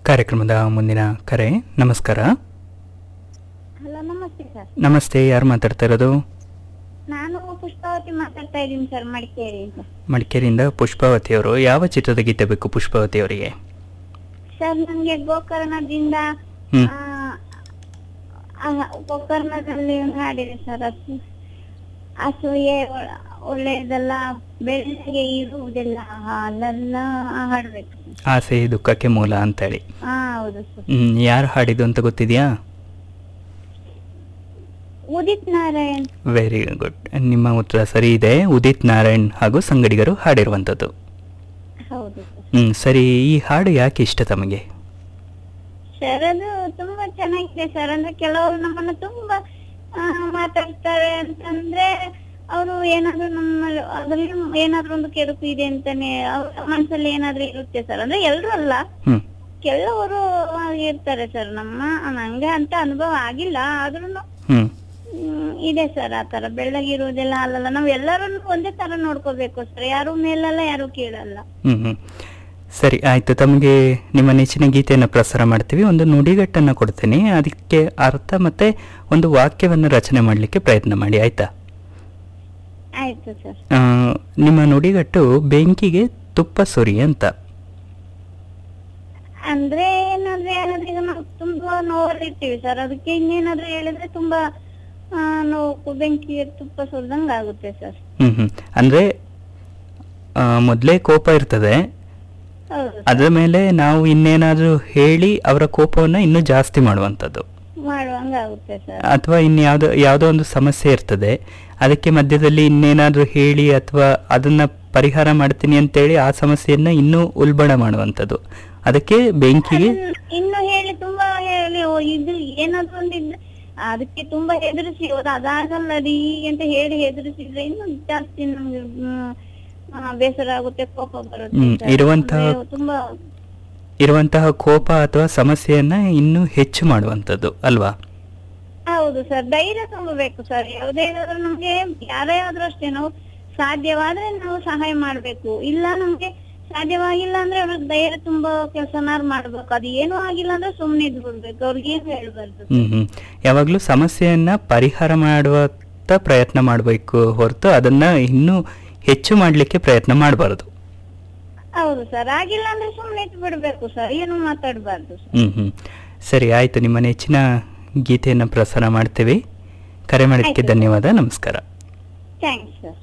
ಕಾರ್ಯಕ್ರಮದ ಮುಂದಿನ ಕರೆ ನಮಸ್ಕಾರ ಹಲೋ ನಮಸ್ತೆ ಸರ್ ನಮಸ್ತೆ ಯಾರು ಮಾತಾಡ್ತಾ ಇರೋದು ನಾನು ಪುಷ್ಪಾವತಿ ಮಾತಾಡ್ತಾ ಇದ್ದೀನಿ ಸರ್ ಮಡಿಕೇರಿ ಮಡಿಕೇರಿಯಿಂದ ಪುಷ್ಪಾವತಿ ಅವರು ಯಾವ ಚಿತ್ರದ ಗೀತೆ ಬೇಕು ಪುಷ್ಪಾವತಿ ಅವರಿಗೆ ಸರ್ ನನಗೆ ಗೋಕರ್ಣದಿಂದ ಹ್ಮ್. ಆ, ಆ, ಗೋಕರ್ಣದಲ್ಲಿ ಒಂದು ಹಾಡಿದೆ ಸರ್ ಹಸು ಹಸುವೆ ಒ- ಒಳ್ಳೆಯದಲ್ಲ ಬೆಳ್ಳಿಗೆ ಇರುವುದಿಲ್ಲ ಹಾಲಲ್ಲ ಆ ಹಾಡ್ಬೇಕು ಆಸೆ ದುಃಖಕ್ಕೆ ಮೂಲ ಅಂತೇಳಿ ಹಾ ಹೌದು ಸರ್ ಹ್ಮ್ ಯಾರು ಹಾಡಿದ್ದು ಅಂತ ಗೊತ್ತಿದೆಯಾ ಉದಿತ್ ನಾರಾಯಣ್ ವೆರಿ ಗುಡ್ ನಿಮ್ಮ ಉತ್ತರ ಸರಿ ಇದೆ ಉದಿತ್ ನಾರಾಯಣ್ ಹಾಗೂ ಸಂಗಡಿಗರು ಹಾಡಿರುವಂಥದ್ದು ಹೌದು ಸರ್ ಹ್ಮ್ ಸರಿ ಈ ಹಾಡು ಯಾಕೆ ಇಷ್ಟ ತಮಗೆ ಸರ್ ಅದು ತುಂಬಾ ಚೆನ್ನಾಗಿದೆ ಸರ್ ಅಂದ್ರೆ ಕೆಲವರು ನಮ್ಮನ್ನ ತುಂಬಾ ಆ, ಮಾತಾಡ್ತಾರೆ ಅಂತಂದ್ರೆ ಅವರು ಏನಾದ್ರು ನಮ್ಮ ಅದ್ರಲ್ಲಿ ಏನಾದ್ರು ಒಂದು ಕೆಡುಕು ಇದೆ ಅಂತಾನೆ ಅವ್ರ ಮನ್ಸಲ್ಲಿ ಏನಾದ್ರೂ ಇರುತ್ತೆ ಸರ್ ಅಂದ್ರೆ ಎಲ್ರು ಅಲ್ಲ ಹ್ಮ್ ಕೆಲವರು ಹಾಗೆ ಇರ್ತಾರೆ ಸರ್ ನಮ್ಮ ನಂಗೆ ಅಂತ ಅನುಭವ ಆಗಿಲ್ಲ ಆದ್ರೂನು ಹ್ಮ್ ಹ್ಮ್, ಇದೆ ಸರ್ ಆ ತರ ಬೆಳ್ಳಗಿರುವುದೆಲ್ಲ ಅಲ್ಲಲ್ಲ ನಾವ್ ಎಲ್ಲರನ್ನು ಒಂದೇ ತರ ನೋಡ್ಕೋಬೇಕು ಸರ್ ಯಾರು ಮೇಲಲ್ಲ ಯಾರು ಕೀಳಲ್ಲ ಹ್ಮ್ ಹ್ಮ್ ಸರಿ ಆಯ್ತು ತಮಗೆ ನಿಮ್ಮ ನೆಚ್ಚಿನ ಗೀತೆಯನ್ನು ಪ್ರಸಾರ ಮಾಡ್ತೀವಿ ಒಂದು ನುಡಿಗಟ್ಟನ್ನು ಕೊಡ್ತೀನಿ ಅದಕ್ಕೆ ಅರ್ಥ ಮತ್ತೆ ಒಂದು ವಾಕ್ಯವನ್ನು ರಚನೆ ಮಾಡಲಿಕ್ಕೆ ಪ್ರಯತ್ನ ಮಾಡಿ ಆಯ್ತಾ ಆಯ್ತು ಸರ್ ಆ, ನಿಮ್ಮ ನುಡಿಗಟ್ಟು ಬೆಂಕಿಗೆ ತುಪ್ಪ ಸುರಿ ಅಂತ ಅಂದ್ರೆ ಏನಾದ್ರೆ ಏನಾದ್ರೆ ಈಗ ನಾವು ತುಂಬಾ ನೋವಲ್ಲಿರ್ತೀವಿ ಸರ್ ಅದಕ್ಕೆ ಇನ್ನೇನಾದ್ರೂ ಹೇಳಿದ್ರೆ ತುಂಬಾ ಆ, ನೋವು ಬೆಂಕಿಗೆ ತುಪ್ಪ ಸುರಿದಂಗ ಆಗುತ್ತೆ ಸರ್ ಹ್ಮ್ ಹ್ಮ್ ಅಂದ್ರೆ ಆ, ಮೊದ್ಲೇ ಕೋಪ ಇರ್ತದೆ ಹೌದು ಅದರ ಮೇಲೆ ನಾವು ಇನ್ನೇನಾದ್ರೂ ಹೇಳಿ ಅವರ ಕೋಪವನ್ನ ಇನ್ನೂ ಜಾಸ್ತಿ ಮಾಡುವಂಥದ್ದು ಮಾಡುವಂಗ ಆಗುತ್ತೆ ಸರ್ ಅಥವಾ ಇನ್ಯಾವುದೋ ಯಾವುದೋ ಒಂದು ಸಮಸ್ಯೆ ಇರ್ತದೆ ಅದಕ್ಕೆ ಮಧ್ಯದಲ್ಲಿ ಇನ್ನೇನಾದ್ರೂ ಹೇಳಿ ಅಥವಾ ಅದನ್ನ ಪರಿಹಾರ ಮಾಡ್ತೀನಿ ಅಂತೇಳಿ ಆ ಸಮಸ್ಯೆಯನ್ನ ಇನ್ನೂ ಉಲ್ಬಣ ಮಾಡುವಂಥದ್ದು ಅದಕ್ಕೆ ಬೆಂಕಿಗೆ ಅದನ್ನ ಇನ್ನು ಹೇಳಿ ತುಂಬಾ ಹೇಳಿ ಓ, ಇದು ಏನಾದ್ರು ಒಂದು ಇದ್ರೆ ಅದಕ್ಕೆ ತುಂಬಾ ಹೆದರಿಸಿ ಹೋದ ಅದಾಗಲ್ಲ ರೀ ಅಂತ ಹೇಳಿ ಹೆದರಿಸಿದ್ರೆ ಇನ್ನು ಜಾಸ್ತಿ ನಮ್ಗೆ ಹ್ಮ್, ಆ, ಬೇಸರ ಆಗುತ್ತೆ ಕೋಪ ಬರುತ್ತೆ ಹ್ಮ್, ಸರ್. ಇರುವಂತಹ- ಅಂದ್ರೆ ತುಂಬಾ ಇರುವಂತಹ ಕೋಪ ಅಥವಾ ಸಮಸ್ಯೆಯನ್ನ ಇನ್ನೂ ಹೆಚ್ಚು ಮಾಡುವಂಥದ್ದು ಅಲ್ವಾ ಹೌದು ಸರ್ ಧೈರ್ಯ ತುಂಬಬೇಕು ಸರ್ ಯಾವುದೇ ಆದ್ರೂ ನಮ್ಗೆ ಯಾರೇ ಆದ್ರೂ ಅಷ್ಟೇ ನಾವು ಸಾಧ್ಯವಾದ್ರೆ ನಾವು ಸಹಾಯ ಮಾಡ್ಬೇಕು ಇಲ್ಲ ನಮ್ಗೆ ಸಾಧ್ಯವಾಗಿಲ್ಲ ಅಂದ್ರೆ ಅವ್ರಿಗೆ ಧೈರ್ಯ ತುಂಬಾ ಕೆಲಸನಾರು ಮಾಡ್ಬೇಕು ಅದು ಏನೂ ಆಗಿಲ್ಲ ಅಂದ್ರೆ ಸುಮ್ನೆ ಇದ್ ಬಿಡ್ಬೇಕು ಅವ್ರಿಗೆ ಏನು ಹೇಳ್ಬಾರ್ದು ಹ್ಮ್ ಹ್ಮ್ ಯಾವಾಗ್ಲೂ ಸಮಸ್ಯೆಯನ್ನ ಪರಿಹಾರ ಮಾಡುವತ್ತ ಪ್ರಯತ್ನ ಮಾಡಬೇಕು ಹೊರತು ಅದನ್ನ ಇನ್ನೂ ಹೆಚ್ಚು ಮಾಡಲಿಕ್ಕೆ ಪ್ರಯತ್ನ ಮಾಡಬಾರದು ಹೌದು ಸರ್ ಆಗಿಲ್ಲ ಅಂದ್ರೆ ಸುಮ್ನೆ ಇದ್ ಬಿಡ್ಬೇಕು ಸರ್ ಏನು ಮಾತಾಡ್ಬಾರ್ದು ಸರ್ ಹ್ಮ್ ಹ್ಮ್ ಸರಿ ಆಯ್ತು ನಿಮ್ಮ ನೆಚ್ಚಿನ ಗೀತೆಯನ್ನು ಪ್ರಸಾರ ಮಾಡ್ತೇವೆ ಕರೆ ಮಾಡಿದ್ದಕ್ಕೆ ಆಯ್ತು. ಧನ್ಯವಾದ ನಮಸ್ಕಾರ ಥ್ಯಾಂಕ್ಸ್ ಸರ್